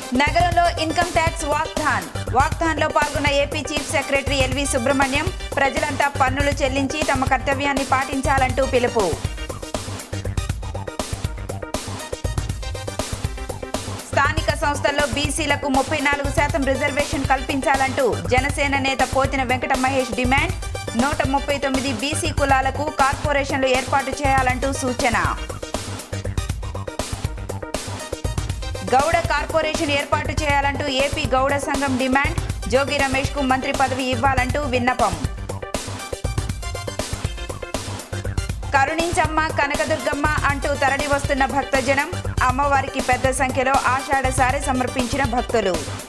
నగరంలో income tax walkathon walkathon లో పాల్గొన్న AP chief secretary LV Subrahmanyam ప్రజలంతా పన్నులు చెల్లించి తమ కర్తవ్యాన్ని పాటించాలంటూ పిలుపు స్థానిక సంస్థల్లో బీసీలకు ముప్పై నాలుగు శాతం రిజర్వేషన్ కల్పించాలంటూ జనసేన నేత పోతిన వెంకట మహేష్ డిమాండ్ నూట ముప్పై తొమ్మిది బీసీ కులాలకు కార్పొరేషన్లు ఏర్పాటు చేయాలంటూ సూచన గౌడ కార్పొరేషన్ ఏర్పాటు చేయాలంటూ ఏపీ గౌడ సంఘం డిమాండ్ జోగి రమేష్ కు మంత్రి పదవి ఇవ్వాలంటూ విన్నపం కరుణించమ్మ కనకదుర్గమ్మ అంటూ తరలి వస్తున్న భక్తజనం అమ్మవారికి పెద్ద సంఖ్యలో ఆషాఢ సారి సమర్పించిన భక్తులు